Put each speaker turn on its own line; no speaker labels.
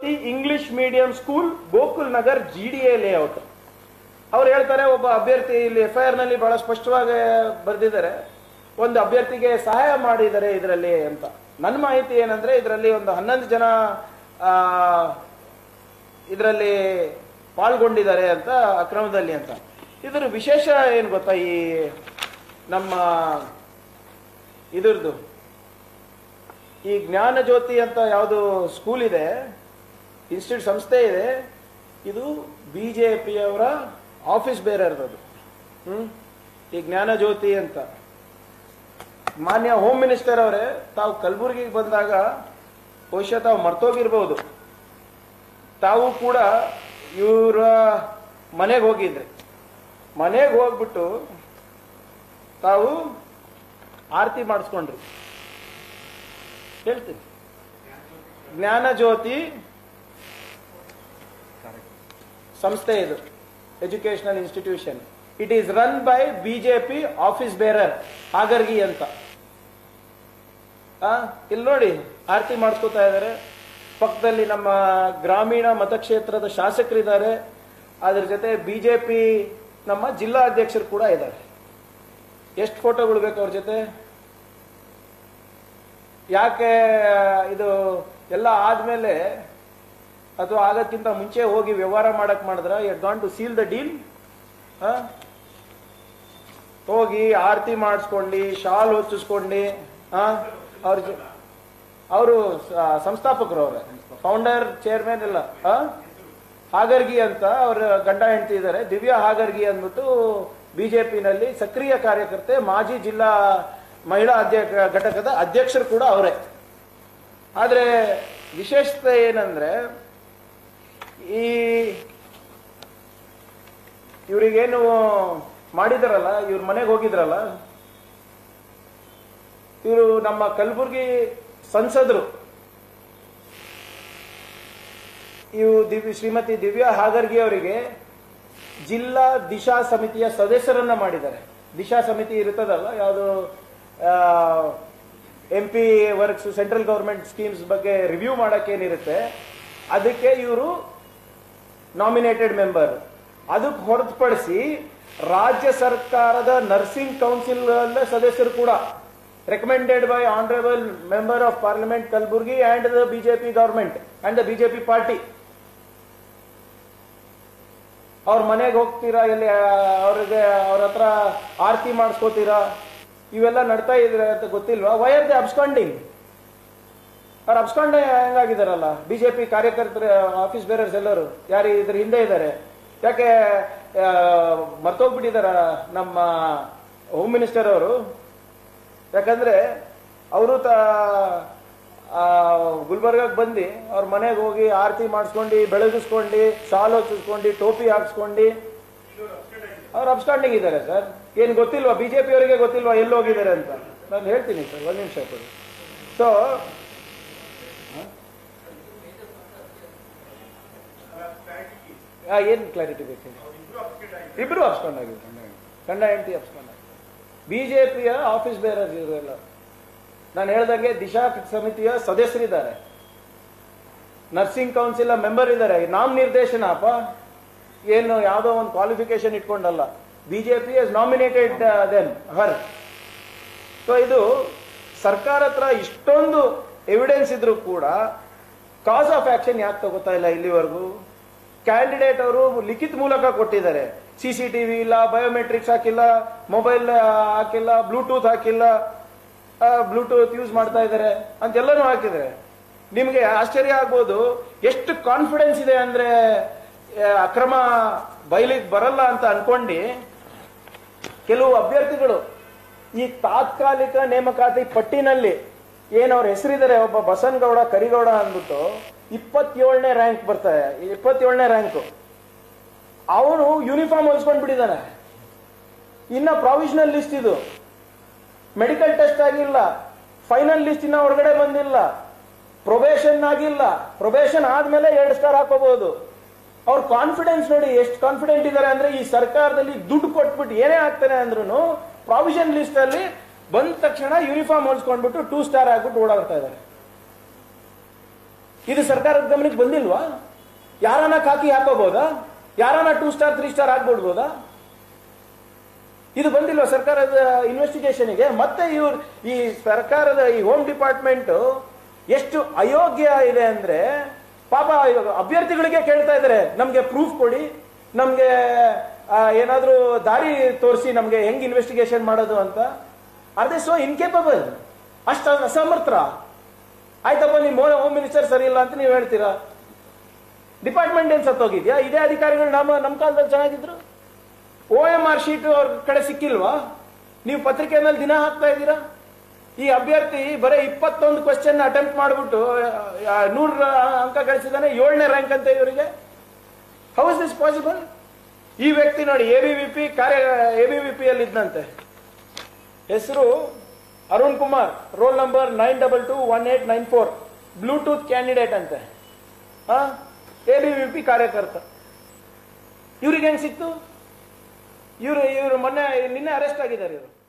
English medium school Gokul Nagar G D A layout ಅವ್ರು ಹೇಳ್ತಾರೆ ಒಬ್ಬ ಅಭ್ಯರ್ಥಿ ಇಲ್ಲಿ ಎಫ್ ಐ ಆರ್ ನಲ್ಲಿ ಬಹಳ ಸ್ಪಷ್ಟವಾಗಿ ಬರೆದಿದ್ದಾರೆ ಒಂದು ಅಭ್ಯರ್ಥಿಗೆ ಸಹಾಯ ಮಾಡಿದ್ದಾರೆ ಇದರಲ್ಲಿ ಅಂತ ನನ್ನ ಮಾಹಿತಿ ಏನಂದ್ರೆ ಇದರಲ್ಲಿ ಒಂದು ಹನ್ನೊಂದು ಜನ ಇದರಲ್ಲಿ ಪಾಲ್ಗೊಂಡಿದ್ದಾರೆ ಅಂತ ಅಕ್ರಮದಲ್ಲಿ ಅಂತ ಇದರ ವಿಶೇಷ ಏನು ಗೊತ್ತಾ ಈ ನಮ್ಮ ಇದ್ರದ್ದು ಈ ಜ್ಞಾನ ಜ್ಯೋತಿ ಅಂತ ಯಾವುದು ಸ್ಕೂಲ್ ಇದೆ ಇನ್ಸ್ಟಿಟ್ಯೂಟ್ ಸಂಸ್ಥೆ ಇದೆ ಇದು ಬಿ ಜೆ ಪಿಯವರ ಆಫೀಸ್ ಬೇರೆ ಇರೋದು ಹ್ಮ್ ಈ ಜ್ಞಾನ ಜ್ಯೋತಿ ಅಂತ ಮಾನ್ಯ ಹೋಮ್ ಮಿನಿಸ್ಟರ್ ಅವರೇ ತಾವು ಕಲಬುರಗಿಗೆ ಬಂದಾಗ ಬಹುಶಃ ತಾವು ಮರ್ತೋಗಿರ್ಬೋದು ತಾವು ಕೂಡ ಇವರ ಮನೆಗೆ ಹೋಗಿದ್ರಿ ಮನೆಗೆ ಹೋಗ್ಬಿಟ್ಟು ತಾವು ಆರತಿ ಮಾಡಿಸ್ಕೊಂಡ್ರಿ ಹೇಳ್ತೀನಿ ಜ್ಞಾನ ಜ್ಯೋತಿ ಸಂಸ್ಥೆ ಇದು educational institution it is run by BJP office bearer Hagargi ಅಂತ ಆ, ಇಲ್ಲಿ ನೋಡಿ ಆರತಿ ಮಾಡಿಸ್ಕೋತಾ ಇದ್ದಾರೆ ಪಕ್ಕದಲ್ಲಿ ನಮ್ಮ ಗ್ರಾಮೀಣ ಮತಕ್ಷೇತ್ರದ ಶಾಸಕರಿದ್ದಾರೆ ಅದ್ರ ಜೊತೆ ಬಿಜೆಪಿ ನಮ್ಮ ಜಿಲ್ಲಾ ಅಧ್ಯಕ್ಷರು ಕೂಡ ಇದ್ದಾರೆ ಎಷ್ಟು ಫೋಟೋಗಳು ಬೇಕು ಅವ್ರ ಜೊತೆ ಯಾಕೆ ಇದು ಎಲ್ಲ ಆದ್ಮೇಲೆ ಅಥವಾ ಆಗಕ್ಕಿಂತ ಮುಂಚೆ ಹೋಗಿ ವ್ಯವಹಾರ ಮಾಡಕ್ ಮಾಡಿದ್ರ you gone to seal the deal ಹೋಗಿ ಆರತಿ ಮಾಡಿಸ್ಕೊಂಡು ಶಾಲ್ ಹೊಚ್ಚಿಸ್ಕೊಂಡು ಅವ್ರ ಅವರು ಸಂಸ್ಥಾಪಕರು ಅವ್ರೆ ಫೌಂಡರ್ ಚೇರ್ಮನ್ ಎಲ್ಲ ಆ? ಹಾಗರ್ಗಿ ಅಂತ ಅವ್ರ ಗಂಡ ಹೆಂಡತಿ ಇದ್ದಾರೆ ದಿವ್ಯಾ ಹಾಗರ್ಗಿ ಅಂದ್ಬಿಟ್ಟು ಬಿಜೆಪಿನಲ್ಲಿ ಸಕ್ರಿಯ ಕಾರ್ಯಕರ್ತೆ ಮಾಜಿ ಜಿಲ್ಲಾ ಮಹಿಳಾ ಅಧ್ಯಕ್ಷ ಘಟಕದ ಅಧ್ಯಕ್ಷರು ಕೂಡ ಅವರೇ ಆದ್ರೆ ವಿಶೇಷತೆ ಏನಂದ್ರೆ ಈ ಇವರಿಗೇನು ಮಾಡಿದಾರಲ್ಲ ಇವ್ರ ಮನೆಗೆ ಹೋಗಿದ್ರಲ್ಲ ಇವರು ನಮ್ಮ ಕಲಬುರ್ಗಿ ಸಂಸದರು ಇವು ದಿವ್ಯ ಶ್ರೀಮತಿ ದಿವ್ಯಾ ಹಾಗರ್ಗಿ ಅವರಿಗೆ ಜಿಲ್ಲಾ ದಿಶಾ ಸಮಿತಿಯ ಸದಸ್ಯರನ್ನ ಮಾಡಿದ್ದಾರೆ ದಿಶಾ ಸಮಿತಿ ಇರುತ್ತದಲ್ಲ ಯಾವುದು M P works central government schemes ಬಗ್ಗೆ ರಿವ್ಯೂ ಮಾಡಕ್ಕೇನಿರುತ್ತೆ ಅದಕ್ಕೆ ಇವರು ನಾಮಿನೇಟೆಡ್ ಮೆಂಬರ್ ಅದಕ್ಕೆ ಹೊರತುಪಡಿಸಿ ರಾಜ್ಯ ಸರ್ಕಾರದ ನರ್ಸಿಂಗ್ ಕೌನ್ಸಿಲ್ ಸದಸ್ಯರು ಕೂಡ recommended by honourable member of parliament Kalaburagi and the BJP government and the BJP party ಅವ್ರ ಮನೆಗೆ ಹೋಗ್ತೀರಾ ಎಲ್ಲಿ ಅವ್ರಿಗೆ ಅವ್ರ ಹತ್ರ ಆರತಿ ಮಾಡಿಸ್ಕೋತೀರಾ ಇವೆಲ್ಲ ನಡ್ತಾ ಇದ್ರೆ ಅಂತ ಗೊತ್ತಿಲ್ವಾ ವೈ ಆರ್ ದಿ ಅಬ್ಸ್ಕಾಂಡಿಂಗ್ ಅವ್ರು ಅಬ್ಸ್ಕಾಂಡ್ ಹೆಂಗಾಗಿದಾರಲ್ಲ ಬಿಜೆಪಿ ಕಾರ್ಯಕರ್ತರ ಆಫೀಸ್ ಬೇರರ್ಸ್ ಎಲ್ಲರೂ ಯಾರು ಇದ್ರ ಹಿಂದೆ ಇದ್ದಾರೆ ಯಾಕೆ ಆ, ಮರ್ತೋಗ್ಬಿಟ್ಟಿದಾರ ನಮ್ಮ ಹೋಮ್ ಮಿನಿಸ್ಟರ್ ಅವರು ಯಾಕಂದ್ರೆ ಅವರು ತ ಗುಲ್ಬರ್ಗಕ್ಕೆ ಬಂದು ಅವ್ರ ಮನೆಗೆ ಹೋಗಿ ಆರತಿ ಮಾಡಿಸ್ಕೊಂಡು ಬೆಳಗಿಸ್ಕೊಂಡು ಶಾಲ್ ಹೊಚ್ಚಿಸ್ಕೊಂಡು ಟೋಪಿ ಹಾಕ್ಸ್ಕೊಂಡು ಅವ್ರು ಅಬ್ಸ್ಟಾಂಡಿಂಗ್ ಇದ್ದಾರೆ ಸರ್ ಏನು ಗೊತ್ತಿಲ್ವಾ ಬಿಜೆಪಿ ಅವರಿಗೆ ಗೊತ್ತಿಲ್ವಾ ಎಲ್ಲಿ ಹೋಗಿದ್ದಾರೆ ಅಂತ ನಾನು ಹೇಳ್ತೀನಿ ಸರ್ ಒಂದು ನಿಮಿಷ ಕೊಡಿ ಸೊ ಏನು ಕ್ಲಾರಿಟಿ ಬೇಕು ಇಬ್ರು ಅಬ್ಸ್ಕೊಂಡ್ ಆಗಿದ್ದಾರೆ ಗಂಡ ಹೆಂಡತಿ ಅಬ್ಸ್ಕೊಂಡ್ ಆಗಿದೆ ಬಿಜೆಪಿಯ ಆಫೀಸ್ ಬೇರರ್ಸ್ ಇವರೆಲ್ಲ ನಾನು ಹೇಳ್ದಂಗೆ ದಿಶಾ ಸಮಿತಿಯ ಸದಸ್ಯರಿದ್ದಾರೆ ನರ್ಸಿಂಗ್ ಕೌನ್ಸಿಲ್ ಮೆಂಬರ್ ಇದ್ದಾರೆ ನಾಮ್ ನಿರ್ದೇಶನ ಅಪ್ಪ ಏನು ಯಾವುದೋ ಒಂದು ಕ್ವಾಲಿಫಿಕೇಶನ್ ಇಟ್ಕೊಂಡಲ್ಲ BJP yes nominated then her so ಇದು ಸರ್ಕಾರ ಹತ್ರ ಇಷ್ಟೊಂದು ಎವಿಡೆನ್ಸ್ ಇದ್ರೂ ಕೂಡ ಕಾಸ್ ಆಫ್ ಆಕ್ಷನ್ ಯಾಕೆ ತಗೋತಾ ಇಲ್ಲ ಇಲ್ಲಿವರೆಗೂ ಕ್ಯಾಂಡಿಡೇಟ್ ಅವರು ಲಿಖಿತ ಮೂಲಕ ಕೊಟ್ಟಿದ್ದಾರೆ ಸಿ ಸಿ ಟಿವಿ ಇಲ್ಲ ಬಯೋಮೆಟ್ರಿಕ್ಸ್ ಹಾಕಿಲ್ಲ ಮೊಬೈಲ್ ಹಾಕಿಲ್ಲ ಬ್ಲೂಟೂತ್ ಹಾಕಿಲ್ಲ ಬ್ಲೂಟೂತ್ ಯೂಸ್ ಮಾಡ್ತಾ ಇದ್ದಾರೆ ಅಂತೆಲ್ಲನೂ ಹಾಕಿದ್ದಾರೆ ನಿಮಗೆ ಆಶ್ಚರ್ಯ ಆಗ್ಬೋದು ಎಷ್ಟು ಕಾನ್ಫಿಡೆನ್ಸ್ ಇದೆ ಅಂದ್ರೆ ಆ, ಅಕ್ರಮ ಬಯಲಿಗೆ ಬರಲ್ಲ ಅಂತ ಅನ್ಕೊಂಡು ಕೆಲವು ಅಭ್ಯರ್ಥಿಗಳು ಈ ತಾತ್ಕಾಲಿಕ ನೇಮಕಾತಿ ಪಟ್ಟಿನಲ್ಲಿ ಏನು ಅವ್ರ ಹೆಸರಿದ್ದಾರೆ ಒಬ್ಬ ಬಸನಗೌಡ ಕರಿಗೌಡ ಅಂದ್ಬಿಟ್ಟು ಇಪ್ಪತ್ತೇಳನೇ ರ್ಯಾಂಕ್ ಬರ್ತಾರೆ ಇಪ್ಪತ್ತೇಳನೇ ರ್ಯಾಂಕು ಅವನು ಯೂನಿಫಾರ್ಮ್ ಹೊಲ್ಸ್ಕೊಂಡ್ ಬಿಟ್ಟಿದ್ದಾನೆ ಇನ್ನ ಪ್ರಾವಿಷನಲ್ ಲಿಸ್ಟ್ ಇದು ಮೆಡಿಕಲ್ ಟೆಸ್ಟ್ ಆಗಿಲ್ಲ ಫೈನಲ್ ಲಿಸ್ಟ್ ಇನ್ನ ಹೊರಗಡೆ ಬಂದಿಲ್ಲ ಪ್ರೊಬೇಷನ್ ಆಗಿಲ್ಲ ಪ್ರೊಬೇಷನ್ ಆದ್ಮೇಲೆ ಎರಡು ಸ್ಟಾರ್ ಹಾಕೋಬಹುದು ಅವ್ರ ಕಾನ್ಫಿಡೆನ್ಸ್ ನೋಡಿ ಎಷ್ಟು ಕಾನ್ಫಿಡೆಂಟ್ ಇದ್ದಾರೆ ಅಂದ್ರೆ ಈ ಸರ್ಕಾರದಲ್ಲಿ ದುಡ್ಡು ಕೊಟ್ಬಿಟ್ಟು ಏನೇ ಆಗ್ತಾನೆ ಅಂದ್ರೂ ಪ್ರಾವಿಷನ್ ಲಿಸ್ಟ್ ಅಲ್ಲಿ ಬಂದ ತಕ್ಷಣ ಯೂನಿಫಾರ್ಮ್ ಹೊಲ್ಸ್ಕೊಂಡ್ಬಿಟ್ಟು ಟೂ ಸ್ಟಾರ್ ಆಗ್ಬಿಟ್ಟು ಓಡಾಡ್ತಾ ಇದ್ದಾರೆ ಇದು ಸರ್ಕಾರದ ಗಮನಕ್ಕೆ ಬಂದಿಲ್ವಾ ಯಾರನ್ನ ಖಾಕಿ ಹಾಕೋಬಹುದಾ ಯಾರನ್ನ ಟೂ ಸ್ಟಾರ್ ತ್ರೀ ಸ್ಟಾರ್ ಆಗ್ಬಿಡ್ಬೋದಾ ಇದು ಬಂದಿಲ್ವಾ ಸರ್ಕಾರದ ಇನ್ವೆಸ್ಟಿಗೇಷನ್ಗೆ ಮತ್ತೆ ಇವ್ರು ಈ ಸರ್ಕಾರದ ಈ ಹೋಮ್ ಡಿಪಾರ್ಟ್ಮೆಂಟ್ ಎಷ್ಟು ಅಯೋಗ್ಯ ಇದೆ ಅಂದ್ರೆ ಪಾಪ ಇವಾಗ ಅಭ್ಯರ್ಥಿಗಳಿಗೆ ಕೇಳ್ತಾ ಇದ್ದಾರೆ ನಮ್ಗೆ ಪ್ರೂಫ್ ಕೊಡಿ ನಮ್ಗೆ ಆ, ಏನಾದ್ರೂ ದಾರಿ ತೋರಿಸಿ ನಮ್ಗೆ ಹೆಂಗ್ ಇನ್ವೆಸ್ಟಿಗೇಷನ್ ಮಾಡೋದು ಅಂತ ಆರ್ ದೇ ಸೋ ಇನ್ಕೇಪಬಲ್ ಅಷ್ಟ ಅಸಮರ್ಥ ಆಯ್ತಪ್ಪ ನಿಮ್ಮ ಹೋಮ್ ಮಿನಿಸ್ಟರ್ ಸರಿ ಇಲ್ಲ ಅಂತ ನೀವು ಹೇಳ್ತೀರಾ ಡಿಪಾರ್ಟ್ಮೆಂಟ್ ಏನ್ ಸತ್ತೋಗಿದ್ಯಾ ಇದೇ ಅಧಿಕಾರಿಗಳು ನಮ್ಮ ನಮ್ಮ ಕಾಲದಲ್ಲಿ ಚೆನ್ನಾಗಿದ್ರು ಓ ಎಂ ಆರ್ ಶೀಟ್ ಅವ್ರ ಕಡೆ ಸಿಕ್ಕಿಲ್ವಾ ನೀವು ಪತ್ರಿಕೆ ಮೇಲೆ ದಿನ ಹಾಕ್ತಾ ಇದ್ದೀರಾ ಈ ಅಭ್ಯರ್ಥಿ ಬರೀ ಇಪ್ಪತ್ತೊಂದು ಕ್ವಶನ್ ಅಟೆಂಪ್ಟ್ ಮಾಡಿಬಿಟ್ಟು ನೂರ ಅಂಕ ಗಳಿಸಿದಾನೆ ಏಳನೇ ರ್ಯಾಂಕ್ ಅಂತ ಇವರಿಗೆ ಹೌ ಇಸ್ ದಿಸ್ ಪಾಸಿಬಲ್ ಈ ವ್ಯಕ್ತಿ ನೋಡಿ ಎ ಬಿ ವಿ ಪಿ ಕಾರ್ಯ ಎ ಬಿ ವಿ ಪಿ ಅಲ್ಲಿ ಇದ್ದಂತೆ ಹೆಸರು Arun Kumar roll number nine double two one eight nine four Bluetooth candidate ಅಂತೆ ಎ ಬಿ ವಿ ಪಿ ಕಾರ್ಯಕರ್ತ ಇವ್ರಿಗೆ ಹೆಂಗ್ ಸಿಕ್ತು ಇವರು ಇವರು ಮೊನ್ನೆ ನಿನ್ನೆ ಅರೆಸ್ಟ್ ಆಗಿದ್ದಾರೆ ಇವರು